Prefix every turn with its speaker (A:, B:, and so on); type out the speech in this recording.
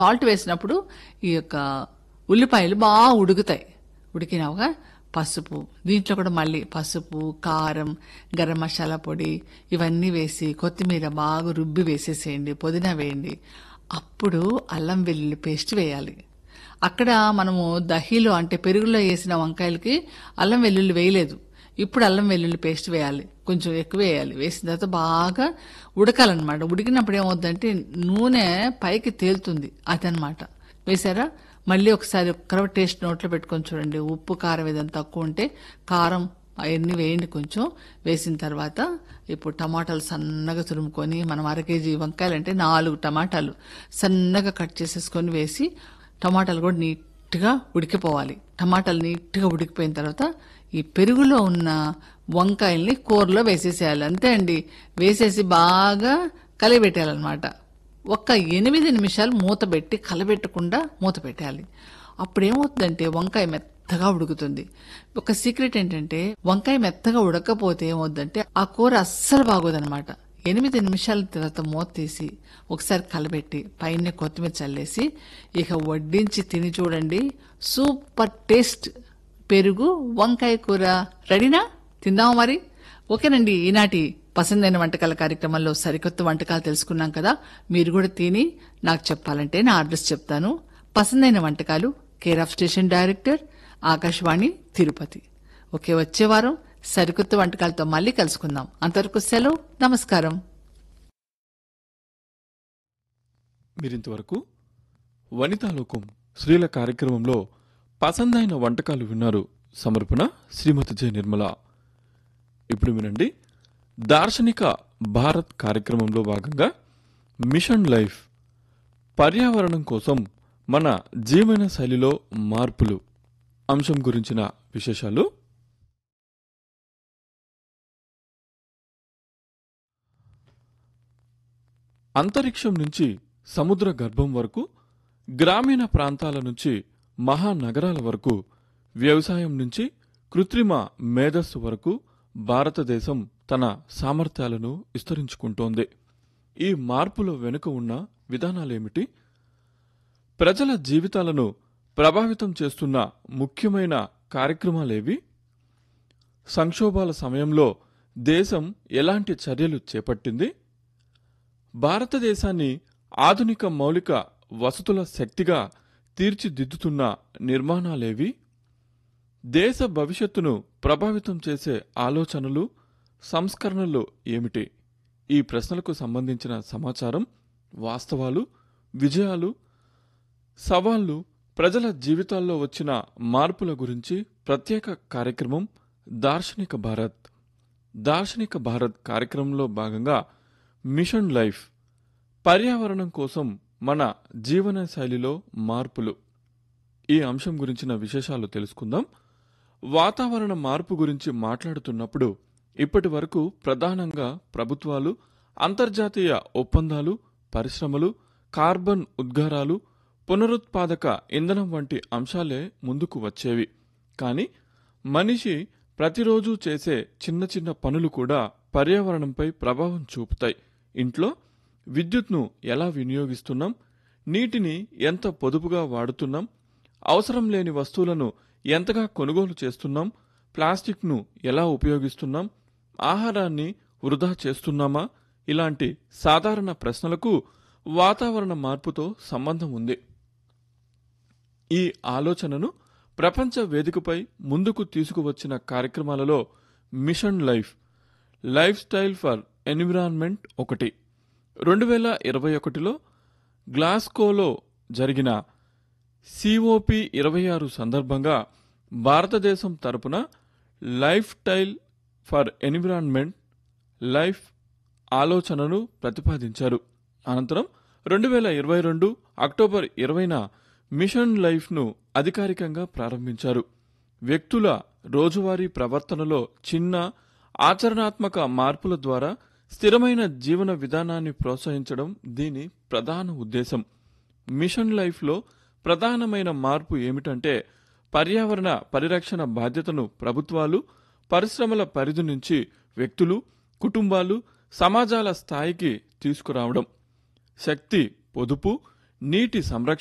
A: salt వేసినప్పుడు ఈ యొక్క ఉల్లిపాయలు బాగా ఉడుకుతాయి ఉడికినాక పసుపు దీంట్లో కూడా మళ్ళీ పసుపు కారం గరం మసాలా పొడి ఇవన్నీ వేసి కొత్తిమీర బాగా రుబ్బి వేసేసేయండి పుదీనా వేయండి అప్పుడు అల్లం వెల్లుల్లి పేస్ట్ వేయాలి అక్కడ మనము దహీలో అంటే పెరుగులో వేసిన వంకాయలకి అల్లం వెల్లుల్లి వేయలేదు ఇప్పుడు అల్లం వెల్లుల్లి పేస్ట్ వేయాలి కొంచెం ఎక్కువ వేయాలి వేసిన తర్వాత బాగా ఉడకాలన్నమాట ఉడికినప్పుడు ఏమవుద్దంటే నూనె పైకి తేలుతుంది అదనమాట వేసారా మళ్ళీ ఒకసారి ఒక్కరవ టేస్ట్ నోట్లో పెట్టుకొని చూడండి ఉప్పు కారం ఏదైనా తక్కువ ఉంటే కారం అవన్నీ వేయండి కొంచెం వేసిన తర్వాత ఇప్పుడు టమాటాలు సన్నగా తురుముకొని మనం అర కేజీ వంకాయలు అంటే నాలుగు టమాటాలు సన్నగా కట్ చేసేసుకొని వేసి టమాటాలు కూడా నీట్గా ఉడికిపోవాలి టమాటాలు నీట్గా ఉడికిపోయిన తర్వాత ఈ పెరుగులో ఉన్న వంకాయల్ని కూరలో వేసేసేయాలి అంతే అండి వేసేసి బాగా కలిపెట్టాలన్నమాట ఒక్క ఎనిమిది నిమిషాలు మూత పెట్టి కలబెట్టకుండా మూత పెట్టాలి అప్పుడు ఏమవుతుందంటే వంకాయ మెత్తగా ఉడుకుతుంది ఒక సీక్రెట్ ఏంటంటే వంకాయ మెత్తగా ఉడకపోతే ఏమవుతుందంటే ఆ కూర అస్సలు బాగోదన్నమాట ఎనిమిది నిమిషాల తర్వాత మూత తీసి ఒకసారి కలబెట్టి పైన కొత్తిమీర చల్లేసి ఇక వడ్డించి తిని చూడండి సూపర్ టేస్ట్ పెరుగు వంకాయ కూర రెడీనా తిందామా మరి ఓకేనండి ఈనాటి పసందైన వంటకాల కార్యక్రమంలో సరికొత్త వంటకాలు తెలుసుకున్నాం కదా మీరు కూడా తిని నాకు చెప్పాలంటే నా అడ్రస్ చెప్తాను పసందైన వంటకాలు care of station director Akashvani Tirupati okay వచ్చే వారం సరికొత్త వంటకాలతో మళ్ళీ కలుసుకుందాం అంతవరకు సెలవు నమస్కారం
B: మీరింతవరకు వనితాలోకం స్త్రీల కార్యక్రమంలో పసందైన వంటకాలు విన్నారు సమర్పణ శ్రీమతి జె నిర్మల ఇప్పుడు వినండి దార్శనిక భారత్ కార్యక్రమంలో భాగంగా మిషన్ లైఫ్ పర్యావరణం కోసం మన జీవన శైలిలో మార్పులు అంశం గురించిన విశేషాలు అంతరిక్షం నుంచి సముద్ర గర్భం వరకు గ్రామీణ ప్రాంతాల నుంచి మహానగరాల వరకు వ్యవసాయం నుంచి కృత్రిమ మేధస్సు వరకు భారతదేశం తన సామర్థ్యాలను విస్తరించుకుంటోంది ఈ మార్పుల వెనుక ఉన్న విధానాలేమిటి ప్రజల జీవితాలను ప్రభావితం చేస్తున్న ముఖ్యమైన కార్యక్రమాలేవి సంక్షోభాల సమయంలో దేశం ఎలాంటి చర్యలు చేపట్టింది భారతదేశాన్ని ఆధునిక మౌలిక వసతుల శక్తిగా తీర్చిదిద్దుతున్న నిర్మాణాలేవి దేశ భవిష్యత్తును ప్రభావితం చేసే ఆలోచనలు సంస్కరణలు ఏమిటి ఈ ప్రశ్నలకు సంబంధించిన సమాచారం వాస్తవాలు విజయాలు సవాళ్లు ప్రజల జీవితాల్లో వచ్చిన మార్పుల గురించి ప్రత్యేక కార్యక్రమం దార్శనిక భారత్ దార్శనిక భారత్ కార్యక్రమంలో భాగంగా మిషన్ లైఫ్ పర్యావరణం కోసం మన జీవన శైలిలో మార్పులు ఈ అంశం గురించిన విశేషాలు తెలుసుకుందాం వాతావరణ మార్పు గురించి మాట్లాడుతున్నప్పుడు ఇప్పటి వరకు ప్రధానంగా ప్రభుత్వాలు అంతర్జాతీయ ఒప్పందాలు పరిశ్రమలు కార్బన్ ఉద్గారాలు పునరుత్పాదక ఇంధనం వంటి అంశాలే ముందుకు వచ్చేవి కానీ మనిషి ప్రతిరోజు చేసే చిన్న చిన్న పనులు కూడా పర్యావరణంపై ప్రభావం చూపుతాయి ఇంట్లో విద్యుత్ను ఎలా వినియోగిస్తున్నాం నీటిని ఎంత పొదుపుగా వాడుతున్నాం అవసరం లేని వస్తువులను ఎంతగా కొనుగోలు చేస్తున్నాం ప్లాస్టిక్ను ఎలా ఉపయోగిస్తున్నాం ఆహారాన్ని వృధా చేస్తున్నామా ఇలాంటి సాధారణ ప్రశ్నలకు వాతావరణ మార్పుతో సంబంధం ఉంది ఈ ఆలోచనను ప్రపంచ వేదికపై ముందుకు తీసుకువచ్చిన కార్యక్రమాలలో mission life lifestyle for environment ఒకటి రెండు వేల ఇరవై ఒకటిలో గ్లాస్కోలో జరిగిన సిఓపి ఇరవై ఆరు సందర్భంగా భారతదేశం తరపున lifestyle for environment life ఆలోచనను ప్రతిపాదించారు అనంతరం రెండు వేల ఇరవై రెండు అక్టోబర్ ఇరవైన మిషన్ లైఫ్ను అధికారికంగా ప్రారంభించారు వ్యక్తుల రోజువారీ ప్రవర్తనలో చిన్న ఆచరణాత్మక మార్పుల ద్వారా స్థిరమైన జీవన విధానాన్ని ప్రోత్సహించడం దీని ప్రధాన ఉద్దేశం మిషన్ లైఫ్లో ప్రధానమైన మార్పు ఏమిటంటే పర్యావరణ పరిరక్షణ బాధ్యతను ప్రభుత్వాలు పరిశ్రమల పరిధి నుంచి వ్యక్తులు కుటుంబాలు సమాజాల స్థాయికి తీసుకురావడం శక్తి పొదుపు నీటి సంరక్షణ